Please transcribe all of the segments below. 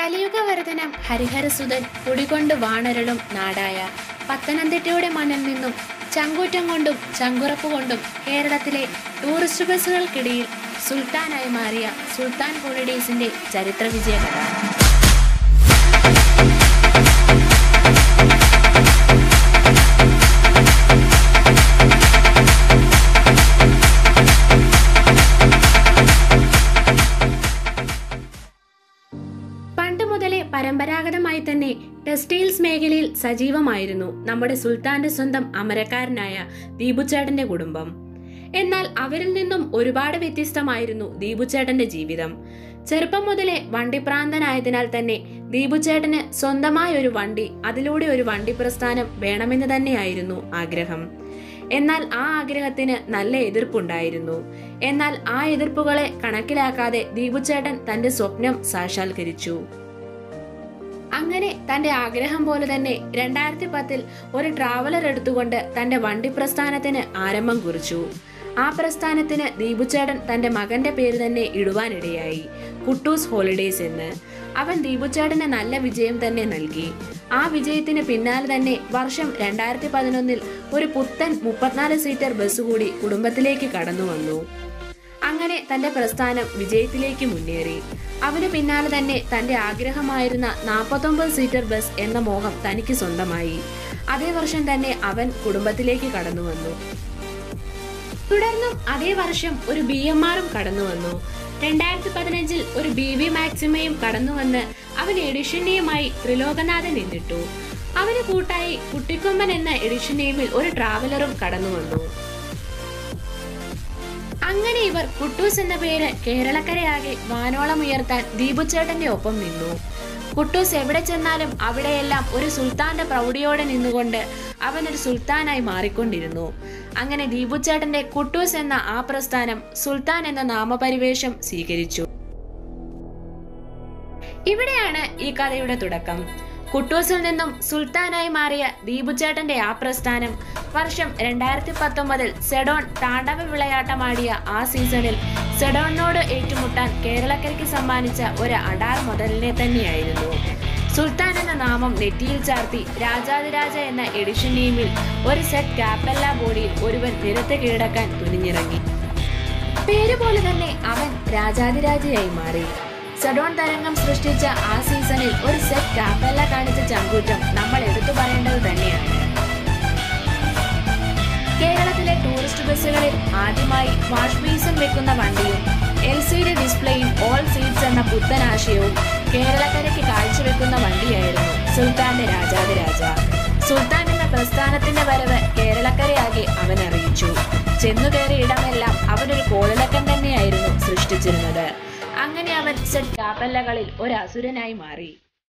കലിയുഗവർദ്ധനം ഹരിഹരസുതൻ കുടികൊണ്ട് വാണരളും നാടായ പത്തനംതിട്ടയുടെ മണ്ണിൽ നിന്നും ചങ്കൂറ്റം കൊണ്ടും ചങ്കുറപ്പ് കൊണ്ടും കേരളത്തിലെ ടൂറിസ്റ്റ് ബസ്സുകൾക്കിടയിൽ സുൽത്താനായി മാറിയ സുൽത്താൻ ഹോളിഡേയ്സിന്റെ ചരിത്ര വിജയകഥ പണ്ട് മുതലേ പരമ്പരാഗതമായി തന്നെ ടെക്സ്റ്റൈൽസ് മേഖലയിൽ സജീവമായിരുന്നു നമ്മുടെ സുൽത്താന്റെ സ്വന്തം അമരക്കാരനായ ദീപുച്ചേട്ടന്റെ കുടുംബം എന്നാൽ അവരിൽ നിന്നും ഒരുപാട് വ്യത്യസ്തമായിരുന്നു ദീപുച്ചേട്ടന്റെ ജീവിതം ചെറുപ്പം മുതലേ വണ്ടിപ്രാന്തനായതിനാൽ തന്നെ ദീപുച്ചേട്ടന് സ്വന്തമായ ഒരു വണ്ടി അതിലൂടെ ഒരു വണ്ടി പ്രസ്ഥാനം വേണമെന്ന് തന്നെയായിരുന്നു ആഗ്രഹം എന്നാൽ ആ ആഗ്രഹത്തിന് നല്ല എതിർപ്പുണ്ടായിരുന്നു എന്നാൽ ആ എതിർപ്പുകളെ കണക്കിലാക്കാതെ ദീപുച്ചേട്ടൻ തന്റെ സ്വപ്നം സാക്ഷാത്കരിച്ചു അങ്ങനെ തന്റെ ആഗ്രഹം പോലെ തന്നെ രണ്ടായിരത്തി പത്തിൽ ഒരു ട്രാവലർ എടുത്തുകൊണ്ട് തന്റെ വണ്ടി പ്രസ്ഥാനത്തിന് ആരംഭം കുറിച്ചു ആ പ്രസ്ഥാനത്തിന് ദീപുച്ചേട്ടൻ തന്റെ മകന്റെ പേര് തന്നെ ഇടുവാനിടയായി കുട്ടൂസ് ഹോളിഡേയ്സ് എന്ന് അവൻ ദീപുച്ചേട്ടന് നല്ല വിജയം തന്നെ നൽകി ആ വിജയത്തിന് പിന്നാലെ തന്നെ വർഷം രണ്ടായിരത്തി പതിനൊന്നിൽ ഒരു പുത്തൻ മുപ്പത്തിനാല് സീറ്റർ ബസ് കൂടി കുടുംബത്തിലേക്ക് കടന്നു വന്നു അങ്ങനെ തന്റെ പ്രസ്ഥാനം വിജയത്തിലേക്ക് മുന്നേറി അവന് പിന്നാലെ തന്നെ തന്റെ ആഗ്രഹമായിരുന്ന നാൽപ്പത്തൊമ്പത് സീറ്റർ ബസ് എന്ന മോഹം തനിക്ക് സ്വന്തമായി അതേ വർഷം തന്നെ അവൻ കുടുംബത്തിലേക്ക് കടന്നു വന്നു തുടർന്നും അതേ വർഷം ഒരു ബി എം ആറും കടന്നു വന്നു രണ്ടായിരത്തി പതിനഞ്ചിൽ ഒരു ബി വി മാക്സിമയും കടന്നുവന്ന് അവൻ എഡിഷൻ നെയിമായി ത്രിലോകനാഥൻ എന്നിട്ടു അവന് കൂട്ടായി കുട്ടിക്കൊമ്പൻ എന്ന എഡിഷൻ നെയിമിൽ ഒരു ട്രാവലറും കടന്നു വന്നു അങ്ങനെ ഇവർ കുട്ടൂസ് എന്ന പേര് കേരളക്കരയാകെ വാനോളം ഉയർത്താൻ ദീപുച്ചേട്ടന്റെ ഒപ്പം നിന്നു കുട്ടൂസ് എവിടെ ചെന്നാലും അവിടെയെല്ലാം ഒരു സുൽത്താന്റെ പ്രൗഢിയോടെ നിന്നുകൊണ്ട് അവൻ ഒരു സുൽത്താനായി മാറിക്കൊണ്ടിരുന്നു അങ്ങനെ ദീപുച്ചേട്ടന്റെ കുട്ടൂസ് എന്ന ആ പ്രസ്ഥാനം സുൽത്താൻ എന്ന നാമപരിവേഷം സ്വീകരിച്ചു ഇവിടെയാണ് ഈ കഥയുടെ തുടക്കം കുട്ടൂസിൽ നിന്നും സുൽത്താനായി മാറിയ ദീപുച്ചേട്ടന്റെ ആ പ്രസ്ഥാനം വർഷം രണ്ടായിരത്തി പത്തൊമ്പതിൽ സെഡോൺ താണ്ഡവ വിളയാട്ടമാടിയ ആ സീസണിൽ സെഡോണിനോട് ഏറ്റുമുട്ടാൻ കേരളക്കരയ്ക്ക് സമ്മാനിച്ച ഒരു അഡാർ മുതലിനെ തന്നെയായിരുന്നു സുൽത്താൻ എന്ന നാമം നെറ്റിയിൽ ചാർത്തി രാജാതിരാജ എന്ന എഡിഷൻ ടീമിൽ ഒരു സെറ്റ് കാപ്പല്ല ബോഡിയിൽ ഒരുവൻ നിരത്ത് കീഴടക്കാൻ തുനിഞ്ഞിറങ്ങി പേര് പോലെ തന്നെ അവൻ രാജാതിരാജയായി മാറി സഡോൺ തരംഗം സൃഷ്ടിച്ച ആ സീസണിൽ ഒരു സെറ്റ് കാപ്പല്ല കാണിച്ച ചങ്കൂറ്റം നമ്മൾ എടുത്തു പറയേണ്ടത് തന്നെയാണ് കേരളത്തിലെ ടൂറിസ്റ്റ് ബസ്സുകളിൽ ആദ്യമായി വാഷ് ബേസിൻ വെക്കുന്ന വണ്ടിയും എൽ സി ഡി ഡിസ്പ്ലേയും ഓൾ സീറ്റ്സ് എന്ന പുത്തൻ ആശയവും കേരളക്കരയ്ക്ക് കാഴ്ചവെക്കുന്ന വണ്ടിയായിരുന്നു സുൽത്താന്റെ രാജാതിരാജ സുൽത്താൻ എന്ന പ്രസ്ഥാനത്തിന്റെ വരവ് കേരളക്കരയാകെ അവൻ അറിയിച്ചു ചെന്നു കയറിയ ഇടമെല്ലാം അവനൊരു കോളിളക്കം തന്നെയായിരുന്നു സൃഷ്ടിച്ചിരുന്നത് അങ്ങനെ അവൻ സെറ്റ് കാപ്പല്ലകളിൽ ഒരു അസുരനായി മാറി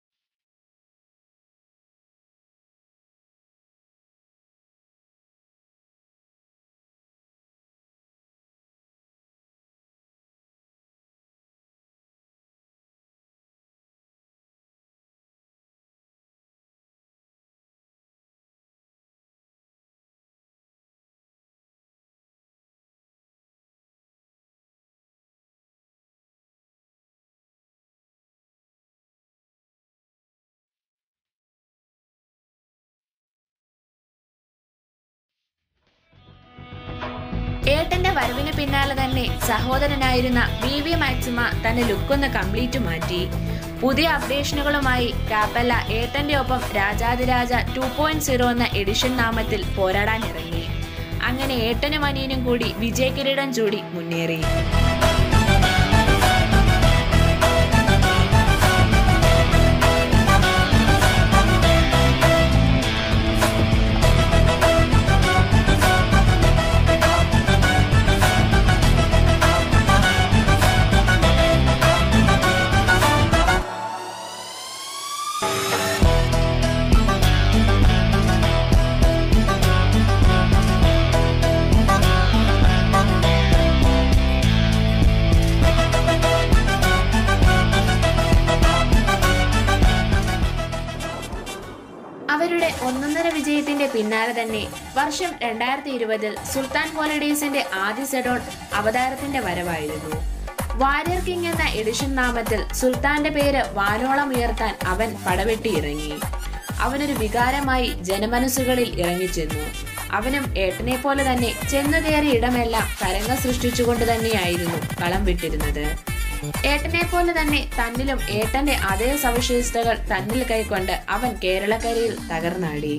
ഏട്ടന്റെ വരവിന് പിന്നാലെ തന്നെ സഹോദരനായിരുന്ന വി വി മാക്സിമ തന്റെ ലുക്കൊന്ന് കംപ്ലീറ്റ് മാറ്റി പുതിയ അപ്ഡേഷനുകളുമായി കാപ്പല്ല ഏട്ടന്റെ ഒപ്പം രാജാതിരാജ ടു പോയിന്റ് സീറോ എന്ന എഡിഷൻ നാമത്തിൽ പോരാടാൻ ഇറങ്ങി അങ്ങനെ ഏട്ടനും അനിയനും കൂടി വിജയകിരീടം ചൂടി മുന്നേറി അവരുടെ ഒന്നൊന്നര വിജയത്തിന്റെ പിന്നാലെ തന്നെ വർഷം രണ്ടായിരത്തി ഇരുപതിൽ സുൽത്താൻ ഹോളിഡേയ്സിന്റെ ആദ്യ സെഡോൺ അവതാരത്തിന്റെ വരവായിരുന്നു വാരിയർ കിങ് എന്ന എഡിഷൻ നാമത്തിൽ സുൽത്താന്റെ പേര് വാനോളം ഉയർത്താൻ അവൻ പടവെട്ടിയിറങ്ങി അവനൊരു വികാരമായി ജനമനസ്സുകളിൽ ഇറങ്ങിച്ചെന്നു അവനും ഏട്ടനെ പോലെ തന്നെ ചെന്നു കയറിയ ഇടമെല്ലാം തരംഗം സൃഷ്ടിച്ചുകൊണ്ട് തന്നെയായിരുന്നു കളം വിട്ടിരുന്നത് ഏട്ടനെ പോലെ തന്നെ തന്നിലും ഏട്ടന്റെ അതേ സവിശേഷതകൾ തന്നിൽ കൈക്കൊണ്ട് അവൻ കേരളക്കരയിൽ തകർന്നാടി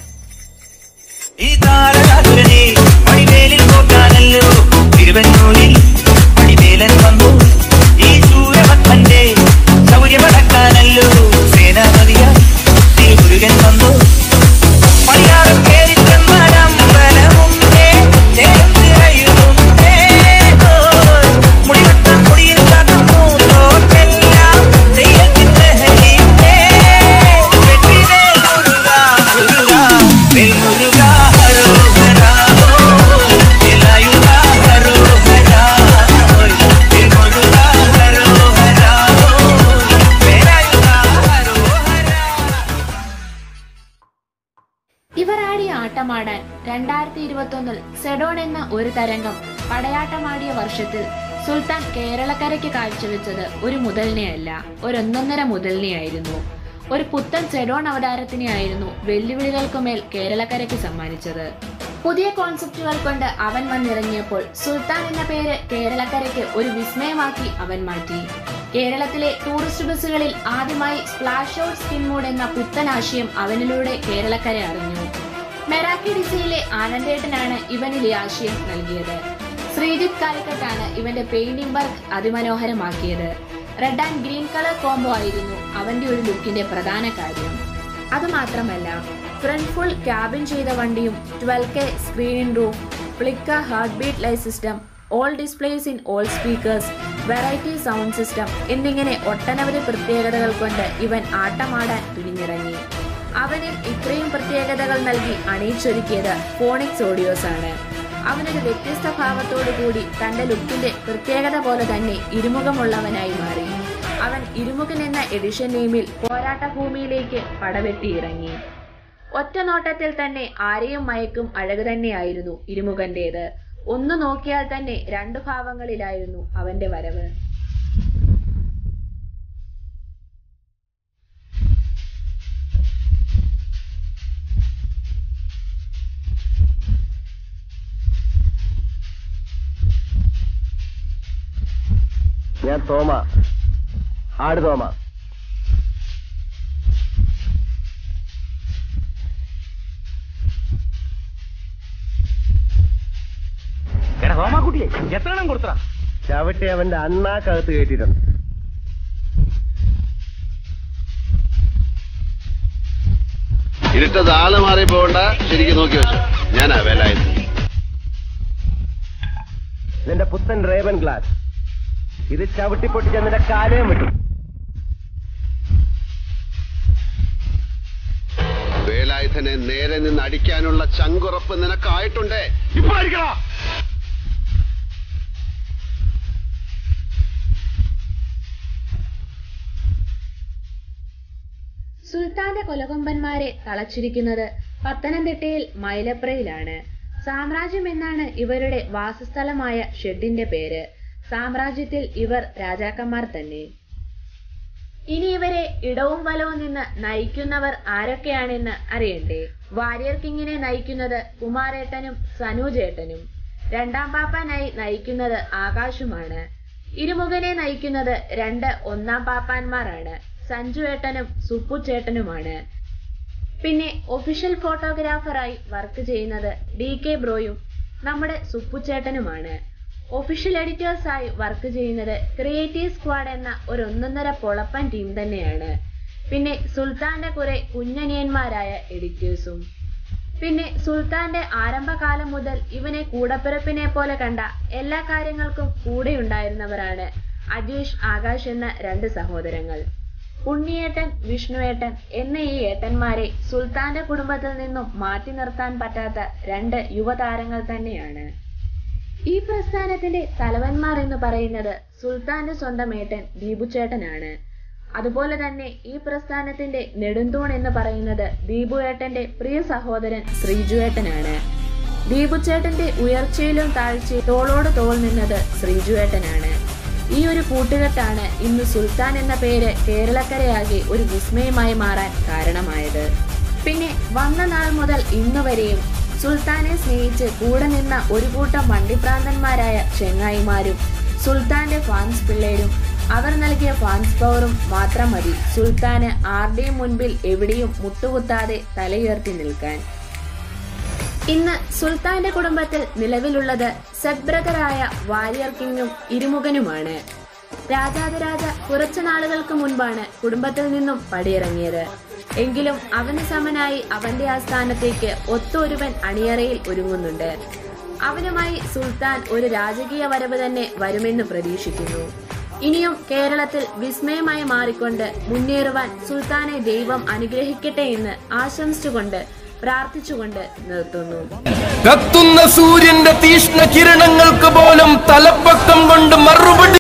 ഈ താരകാതുരനെ മണിവേലിൽ പോക്കാനല്ലോ തിരുവന്നൂരിൽ മണിവേലൻ വന്നു ഈ സൂര്യഭക്തന്റെ ശൗര്യമടക്കാനല്ലോ സേനാപതിയ ശ്രീ മുരുകൻ വന്നു പണിയാറും കേറി ചെന്നാലമ്പലമുണ്ടേ ചേർത്തിറയുന്നുണ്ടേ മുടിവട്ടം മുടിയിൽ കാട്ടുന്നു തോക്കെല്ലാം തെയ്യത്തിൻ ലഹരിയുണ്ടേ വെട്ടിവേൽ മുരുക മുരുക വേൽ മുരുക ഹരോഹരാ എല്ലായുക ഹരോഹരാ വേൽ മുരുക ഹരോഹരാ വേലായുക ഹരോഹരാ ഇവർ ആടിയ ആട്ടമാടാൻ രണ്ടായിരത്തി ഇരുപത്തൊന്നിൽ സെഡോൺ എന്ന ഒരു തരംഗം പടയാട്ടമാടിയ വർഷത്തിൽ സുൽത്താൻ കേരളക്കരയ്ക്ക് കാഴ്ചവെച്ചത് ഒരു മുതലിനെയല്ല ഒരൊന്നൊന്നര മുതലിനെയായിരുന്നു ഒരു പുത്തൻ സെഡോൺ അവതാരത്തിനെയായിരുന്നു വെല്ലുവിളികൾക്കുമേൽ കേരളക്കരയ്ക്ക് സമ്മാനിച്ചത് പുതിയ കോൺസെപ്റ്റുകൾ കൊണ്ട് അവൻ വന്നിറങ്ങിയപ്പോൾ സുൽത്താൻ എന്ന പേര് കേരളക്കരയ്ക്ക് ഒരു വിസ്മയമാക്കി അവൻ മാറ്റി കേരളത്തിലെ ടൂറിസ്റ്റ് ബസ്സുകളിൽ ആദ്യമായി സ്പ്ലാഷ് ഔട്ട് സ്കിൻ മൂഡ് എന്ന പുത്തൻ ആശയം അവനിലൂടെ കേരളക്കര അറിഞ്ഞു മെറാക്കി ഡിസയിലെ ആനന്ദേട്ടനാണ് ഇവനിൽ ഈ ആശയം നൽകിയത് ശ്രീജിത്ത് കാലിക്കട്ടാണ് ഇവന്റെ പെയിന്റിംഗ് വർക്ക് അതിമനോഹരമാക്കിയത് red and green colour combo ആയിരുന്നു അവന്റെ ഒരു ലുക്കിന്റെ പ്രധാന കാര്യം അതുമാത്രമല്ല ഫ്രണ്ട് ഫുൾ ക്യാബിൻ ചെയ്ത വണ്ടിയും ട്വൽവ് കെ സ്ക്രീൻ റൂം ഫ്ലിക്ക heart beat light system all displays in all speakers variety sound system എന്നിങ്ങനെ ഒട്ടനവധി പ്രത്യേകതകൾ കൊണ്ട് ഇവൻ ആട്ടമാടാൻ തുനിഞ്ഞിറങ്ങി അവന് ഇത്രയും പ്രത്യേകതകൾ നൽകി അണിയിച്ചൊരുക്കിയത് ഫോണിക്സ് ഓഡിയോസ് ആണ് അവനൊരു വ്യത്യസ്ത ഭാവത്തോടു കൂടി തന്റെ ലുക്കിന്റെ പ്രത്യേകത പോലെ തന്നെ ഇരുമുഖമുള്ളവനായി മാറി അവൻ ഇരുമുഖൻ എന്ന എഡിഷൻ നെയിമിൽ പോരാട്ട ഭൂമിയിലേക്ക് പടവെട്ടിയിറങ്ങി ഒറ്റ നോട്ടത്തിൽ തന്നെ ആരെയും മയക്കും അഴക് തന്നെയായിരുന്നു ഇരുമുഖന്റേത് ഒന്ന് നോക്കിയാൽ തന്നെ രണ്ടു ഭാവങ്ങളിലായിരുന്നു അവന്റെ വരവ് ഞാൻ തോമ ആട് തോമ എടാ റോമാക്കുട്ടിയെ എത്ര എണ്ണം കൊടുത്തടാ ചവിട്ടി അവന്റെ അണ്ണാക്കകത്ത് കയറ്റിയിട്ടുണ്ട് ഇരുട്ടത് ആള് മാറി പോകണ്ട ശരിക്കും നോക്കി വെച്ചു ഞാനാ വേലായത് ഇതിന്റെ പുത്തൻ റേവൻ ഗ്ലാസ് ഇത് ചവിട്ടി പൊട്ടിച്ച് നിന്റെ കാലയും വിട്ടു വേലായുധനെ നേരെ നിന്ന് അടിക്കാനുള്ള ചങ്കുറപ്പ് നിനക്കായിട്ടുണ്ടേ ഇപ്പൊ അടിക്കടാ സുൽത്താന്റെ കൊലകൊമ്പന്മാരെ തളച്ചിരിക്കുന്നത് പത്തനംതിട്ടയിൽ മൈലപ്രയിലാണ് സാമ്രാജ്യം എന്നാണ് ഇവരുടെ വാസസ്ഥലമായ ഷെഡിന്റെ പേര് സാമ്രാജ്യത്തിൽ ഇവർ രാജാക്കന്മാർ തന്നെ ഇനി ഇവരെ ഇടവും വലവും നിന്ന് നയിക്കുന്നവർ ആരൊക്കെയാണെന്ന് അറിയണ്ടേ വാരിയർ കിങ്ങിനെ നയിക്കുന്നത് കുമാരേട്ടനും സനൂജേട്ടനും രണ്ടാം പാപ്പാനായി നയിക്കുന്നത് ആകാശുമാണ് ഇരുമുഖനെ നയിക്കുന്നത് രണ്ട് ഒന്നാം പാപ്പാന്മാരാണ് സഞ്ജു ഏട്ടനും സുപ്പു ചേട്ടനുമാണ് പിന്നെ ഒഫീഷ്യൽ ഫോട്ടോഗ്രാഫറായി വർക്ക് ചെയ്യുന്നത് ഡി കെ ബ്രോയും നമ്മുടെ സുപ്പുച്ചേട്ടനുമാണ് ഒഫീഷ്യൽ എഡിറ്റേഴ്സായി വർക്ക് ചെയ്യുന്നത് ക്രിയേറ്റീവ് സ്ക്വാഡ് എന്ന ഒരു ഒന്നൊന്നര പൊളപ്പൻ ടീം തന്നെയാണ് പിന്നെ സുൽത്താന്റെ കുറെ കുഞ്ഞനിയന്മാരായ എഡിറ്റേഴ്സും പിന്നെ സുൽത്താന്റെ ആരംഭകാലം മുതൽ ഇവനെ കൂടപ്പിറപ്പിനെ പോലെ കണ്ട എല്ലാ കാര്യങ്ങൾക്കും കൂടെയുണ്ടായിരുന്നവരാണ് അജീഷ് ആകാശ് എന്ന രണ്ട് സഹോദരങ്ങൾ ഉണ്ണിയേട്ടൻ വിഷ്ണുവേട്ടൻ എന്ന ഈ ഏട്ടന്മാരെ സുൽത്താന്റെ കുടുംബത്തിൽ നിന്നും മാറ്റി നിർത്താൻ പറ്റാത്ത രണ്ട് യുവതാരങ്ങൾ തന്നെയാണ് ഈ പ്രസ്ഥാനത്തിന്റെ തലവന്മാർ എന്ന് പറയുന്നത് സുൽത്താന്റെ സ്വന്തം ഏട്ടൻ ദീപുചേട്ടനാണ് അതുപോലെ തന്നെ ഈ പ്രസ്ഥാനത്തിന്റെ നെടുന്തൂൺ എന്ന് പറയുന്നത് ദീപു ഏട്ടന്റെ പ്രിയ സഹോദരൻ ശ്രീജുവേട്ടനാണ് ദീപുചേട്ടന്റെ ഉയർച്ചയിലും താഴ്ചയും തോളോട് തോൾ നിന്നത് ശ്രീജുവേട്ടനാണ് ഈ ഒരു കൂട്ടുകെട്ടാണ് ഇന്ന് സുൽത്താൻ എന്ന പേര് കേരളക്കരയാകെ ഒരു വിസ്മയമായി മാറാൻ കാരണമായത് പിന്നെ വന്ന നാൾ മുതൽ ഇന്ന് വരെയും സുൽത്താനെ സ്നേഹിച്ച് കൂടെ നിന്ന ഒരു കൂട്ടം വണ്ടിപ്രാന്തന്മാരായ ചെങ്ങായിമാരും സുൽത്താന്റെ ഫാൻസ് പിള്ളേരും അവർ നൽകിയ ഫാൻസ് പവറും മാത്രം മതി സുൽത്താന് ആരുടെയും മുൻപിൽ എവിടെയും മുട്ടുകുത്താതെ തലയുയർത്തി നിൽക്കാൻ ഇന്ന് സുൽത്താന്റെ കുടുംബത്തിൽ നിലവിലുള്ളത് സെഡ് ബ്രദറായ വാരിയർ കിങ്ങും ഇരുമുഖനുമാണ് രാജാതിരാജ കുറച്ചു നാളുകൾക്ക് മുൻപാണ് കുടുംബത്തിൽ നിന്നും പടിയിറങ്ങിയത് എങ്കിലും അവന് സമനായി അവന്റെ ആ സ്ഥാനത്തേക്ക് ഒത്തൊരുവൻ അണിയറയിൽ ഒരുങ്ങുന്നുണ്ട് അവനുമായി സുൽത്താൻ ഒരു രാജകീയ വരവ് തന്നെ വരുമെന്ന് പ്രതീക്ഷിക്കുന്നു ഇനിയും കേരളത്തിൽ വിസ്മയമായി മാറിക്കൊണ്ട് മുന്നേറുവാൻ സുൽത്താനെ ദൈവം അനുഗ്രഹിക്കട്ടെ എന്ന് ആശംസിച്ചുകൊണ്ട് പ്രാർത്ഥിച്ചുകൊണ്ട് നിർത്തുന്നു കത്തുന്ന സൂര്യന്റെ തീഷ്ണ കിരണങ്ങൾക്ക് പോലും തലപ്പക്കം കൊണ്ട് മറുപടി